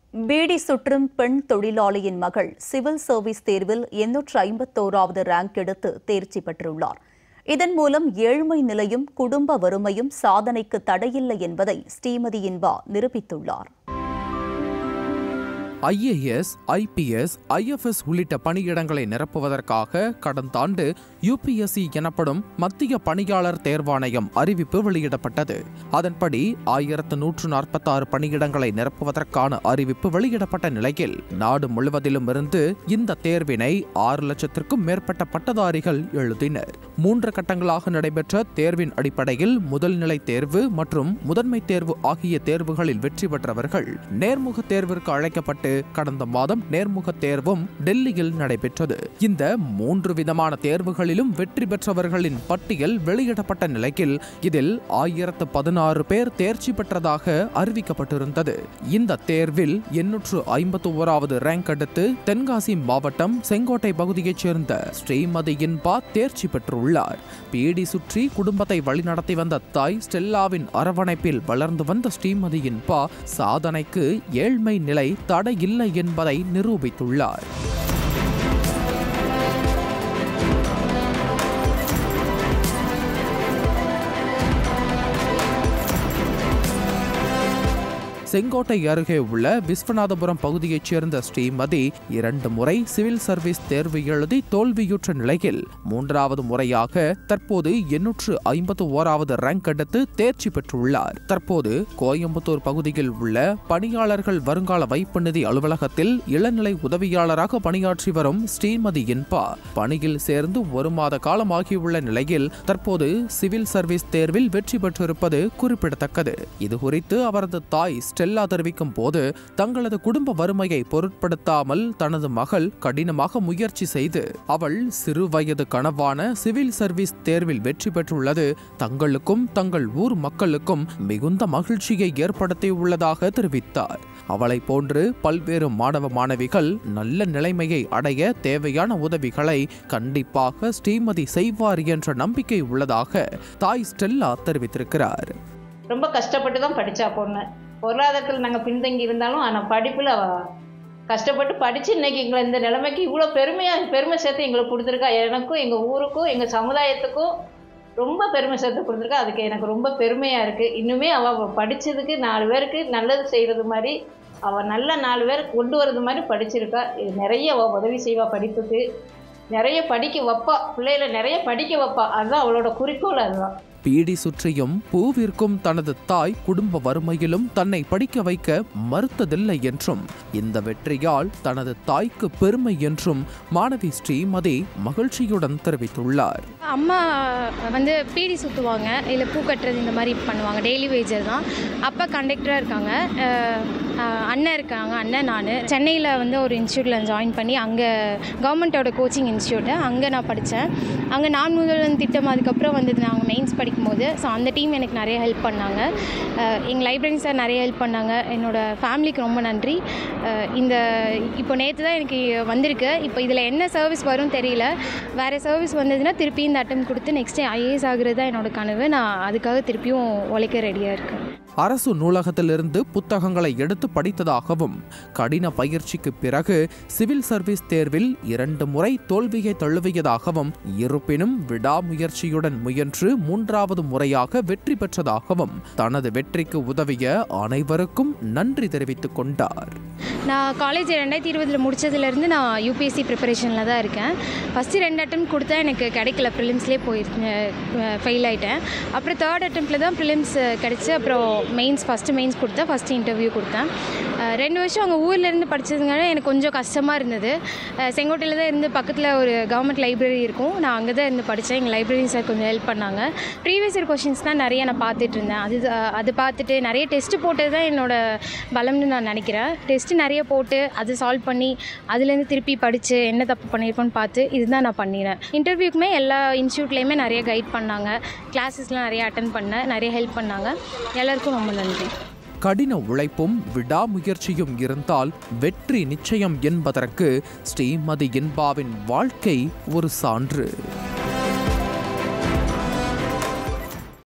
PT சுற்றும் பெண் தொழிலாளியின் மகள் சிவில் சர்வீஸ் தேர்வில் எண்ணூற்று ஐம்பத்தோராவது ரேங்க் எடுத்து தேர்ச்சி பெற்றுள்ளார் இதன் மூலம் ஏழ்மை நிலையும் குடும்ப வறுமையும் சாதனைக்கு தடையில்லை என்பதை ஸ்ரீமதி இன்பா நிரூபித்துள்ளார் ஐஏஎஸ் ஐபிஎஸ் ஐஎஃப்எஸ் உள்ளிட்ட பணியிடங்களை நிரப்புவதற்காக கடந்த ஆண்டு யுபிஎஸ்சி எனப்படும் மத்திய பணியாளர் தேர்வாணையம் அறிவிப்பு வெளியிடப்பட்டது அதன்படி ஆயிரத்து நூற்று நாற்பத்தாறு பணியிடங்களை நிரப்புவதற்கான அறிவிப்பு வெளியிடப்பட்ட நிலையில் நாடு முழுவதிலும் இருந்து இந்த தேர்வினை ஆறு லட்சத்திற்கும் மேற்பட்ட பட்டதாரிகள் எழுதினர் மூன்று கட்டங்களாக நடைபெற்ற தேர்வின் அடிப்படையில் முதல் நிலை தேர்வு மற்றும் முதன்மை தேர்வு ஆகிய தேர்வுகளில் வெற்றி பெற்றவர்கள் நேர்முக தேர்விற்கு அழைக்கப்பட்டு கடந்த மாதம் நேர்முக தேர்வும் டெல்லியில் நடைபெற்றது இந்த மூன்று விதமான தேர்வுகளிலும் வெற்றி பெற்றவர்களின் பட்டியல் வெளியிடப்பட்ட நிலையில் இதில் ஆயிரத்து பதினாறு பேர் தேர்ச்சி பெற்றதாக அறிவிக்கப்பட்டிருந்தது இந்த தேர்வில் எண்ணூற்று ஐம்பத்தி ஓராவது ரேங்க் எடுத்து தென்காசி மாவட்டம் செங்கோட்டை பகுதியைச் சேர்ந்த ஸ்ரீமதி இன்பா தேர்ச்சி பெற்றுள்ளார் பீடி சுற்றி குடும்பத்தை வழிநடத்தி வந்த தாய் ஸ்டெல்லாவின் அரவணைப்பில் வளர்ந்து வந்த ஸ்ரீமதி இன்பா சாதனைக்கு ஏழ்மை நிலை தடை இல்லை என்பதை நிரூபித்துள்ளார் செங்கோட்டை அருகே உள்ள விஸ்வநாதபுரம் பகுதியைச் சேர்ந்த ஸ்ரீமதி இரண்டு முறை சிவில் சர்வீஸ் தேர்வு எழுதி தோல்வியுற்ற நிலையில் மூன்றாவது முறையாக தற்போது எண்ணூற்று ஐம்பத்து ஓராவது ரேங்க் எடுத்து தேர்ச்சி பெற்றுள்ளார் தற்போது கோயம்புத்தூர் பகுதியில் உள்ள பணியாளர்கள் வருங்கால வைப்பு நிதி அலுவலகத்தில் இளநிலை உதவியாளராக பணியாற்றி வரும் ஸ்ரீமதி இன்பா பணியில் சேர்ந்து ஒரு மாத காலமாகியுள்ள நிலையில் தற்போது சிவில் சர்வீஸ் தேர்வில் வெற்றி பெற்றிருப்பது குறிப்பிடத்தக்கது இதுகுறித்து அவரது தாய் ஸ்டெல்லா தெரிவிக்கும் போது தங்களது குடும்ப வறுமையை பொருட்படுத்தாமல் தனது மகள் கடினமாக முயற்சி செய்து அவள் சிறு வயது கனவான சிவில் சர்வீஸ் தேர்வில் வெற்றி பெற்றுள்ளது தங்களுக்கும் தங்கள் ஊர் மக்களுக்கும் மிகுந்த மகிழ்ச்சியை ஏற்படுத்தியுள்ளதாக தெரிவித்தார் அவளை போன்று பல்வேறு மாணவ மாணவிகள் நல்ல நிலைமையை அடைய தேவையான உதவிகளை கண்டிப்பாக ஸ்ரீமதி செய்வார் என்ற நம்பிக்கை உள்ளதாக தாய் ஸ்டெல்லா தெரிவித்திருக்கிறார் ரொம்ப கஷ்டப்பட்டு தான் படித்தா பொண்ணு பொருளாதாரத்தில் நாங்கள் பின்தங்கி இருந்தாலும் ஆனால் படிப்பில் அவ கஷ்டப்பட்டு படித்து இன்னைக்கு எங்களை இந்த நிலைமைக்கு இவ்வளோ பெருமையாக பெருமை சேர்த்து எங்களுக்கு கொடுத்துருக்கா எனக்கும் எங்கள் ஊருக்கும் எங்கள் சமுதாயத்துக்கும் ரொம்ப பெருமை சேர்த்து கொடுத்துருக்கா அதுக்கு எனக்கு ரொம்ப பெருமையாக இருக்குது இன்னுமே அவள் படித்ததுக்கு நாலு பேருக்கு நல்லது செய்கிறது மாதிரி அவள் நல்ல நாலு பேர் கொண்டு வரது மாதிரி படிச்சிருக்கா இது நிறைய அவள் உதவி செய்வா படிப்புக்கு நிறைய படிக்க வைப்பா பிள்ளைகளை நிறைய படிக்க வைப்பா அதுதான் அவளோட குறிக்கோள் அதுதான் பீடி சுற்றியும் பூவிற்கும் தனது தாய் குடும்ப வறுமையிலும் தன்னை படிக்க வைக்க மறுத்ததில்லை என்றும் இந்த வெற்றியால் தனது தாய்க்கு பெருமை என்றும் மாணவி ஸ்ரீமதி மகிழ்ச்சியுடன் தெரிவித்துள்ளார் அம்மா வந்து பீடி சுற்றுவாங்க இல்லை பூ கட்டுறது இந்த மாதிரி பண்ணுவாங்க டெய்லி வேஜர் தான் அப்பா கண்டக்டராக இருக்காங்க அஹ் அஹ் அண்ணன் இருக்காங்க அண்ணன் நான் சென்னையில் வந்து ஒரு இன்ஸ்டியூட்டில் ஜாயின் பண்ணி அங்கே கவர்மெண்ட்டோட கோச்சிங் இன்ஸ்டியூட்டு அங்கே நான் படித்தேன் அங்கே நான் முதல்வன் திட்டம் அதுக்கப்புறம் வந்தது நாங்கள் மெயின்ஸ் படிக்கும்போது ஸோ அந்த டீம் எனக்கு நிறைய ஹெல்ப் பண்ணாங்க அஹ் எங்கள் லைப்ரரி சார் நிறைய ஹெல்ப் பண்ணாங்க என்னோடய ஃபேமிலிக்கு ரொம்ப நன்றி அஹ் இந்த இப்போ நேற்று தான் எனக்கு வந்திருக்கு இப்போ இதில் என்ன சர்வீஸ் வரும் தெரியல வேறு சர்வீஸ் வந்ததுன்னா திருப்பி இந்த அட்டம் கொடுத்து நெக்ஸ்ட் ஐஏஎஸ் ஆகுறது தான் என்னோட கனவு நான் அதுக்காக திருப்பியும் உழைக்க ரெடியாக இருக்கேன் அரசு நூலகத்திலிருந்து புத்தகங்களை எடுத்து படித்ததாகவும் கடின பயிற்சிக்கு பிறகு சிவில் சர்வீஸ் தேர்வில் இரண்டு முறை தோல்வியை தழுவியதாகவும் இருப்பினும் விடாமுயற்சியுடன் முயன்று மூன்றாவது முறையாக வெற்றி பெற்றதாகவும் தனது வெற்றிக்கு உதவிய அனைவருக்கும் நன்றி தெரிவித்துக் கொண்டார் நான் காலேஜ் ரெண்டாயிரத்தி இருபதில் முடிச்சதுலேருந்து நான் யூபிஎஸ்சி ப்ரிப்பரேஷனில் தான் இருக்கேன் ஃபஸ்ட்டு ரெண்டு அட்டம் கொடுத்தா எனக்கு கிடைக்கல ப்ரிலிம்ஸ்லேயே போயிருந்தேன் ஃபெயில் ஆகிட்டேன் அப்புறம் தேர்ட் அட்டம்ப்டில் தான் ப்ரிலிம்ஸ் கிடச்சி அப்புறம் மெயின்ஸ் ஃபஸ்ட்டு மெயின்ஸ் கொடுத்தேன் ஃபஸ்ட்டு இன்டர்வியூ கொடுத்தேன் அஹ் ரெண்டு வருஷம் அங்கே ஊர்லேருந்து படித்ததுனால எனக்கு கொஞ்சம் கஷ்டமாக இருந்தது அஹ் செங்கோட்டையில் தான் இருந்து பக்கத்தில் ஒரு கவர்மெண்ட் லைப்ரரி இருக்கும் நான் அங்கே தான் இருந்து படித்தேன் எங்கள் லைப்ரரி சார் கொஞ்சம் ஹெல்ப் பண்ணாங்க ப்ரீவியஸ் இயர் கொஷின்ஸ் தான் நிறைய நான் பார்த்துட்டு இருந்தேன் அது அது பார்த்துட்டு நிறைய டெஸ்ட்டு போட்டது தான் என்னோட பலம்னு நான் நினைக்கிறேன் டெஸ்ட்டு நிறைய போட்டு அது சால்வ் பண்ணி அதுலேருந்து திருப்பி படித்து என்ன தப்பு பண்ணியிருக்கோன்னு பார்த்து இதுதான் நான் பண்ணினேன் இன்டர்வியூக்குமே எல்லா இன்ஸ்டியூட்லேயுமே நிறைய கைட் பண்ணாங்க கிளாஸஸ்லாம் நிறைய அட்டன் பண்ணேன் நிறைய ஹெல்ப் பண்ணாங்க எல்லாருக்கும் ரொம்ப நன்றி கடின உழைப்பும் விடாமுயற்சியும் இருந்தால் வெற்றி நிச்சயம் என்பதற்கு ஸ்ரீமதி இன்பாவின் வாழ்க்கை ஒரு சான்று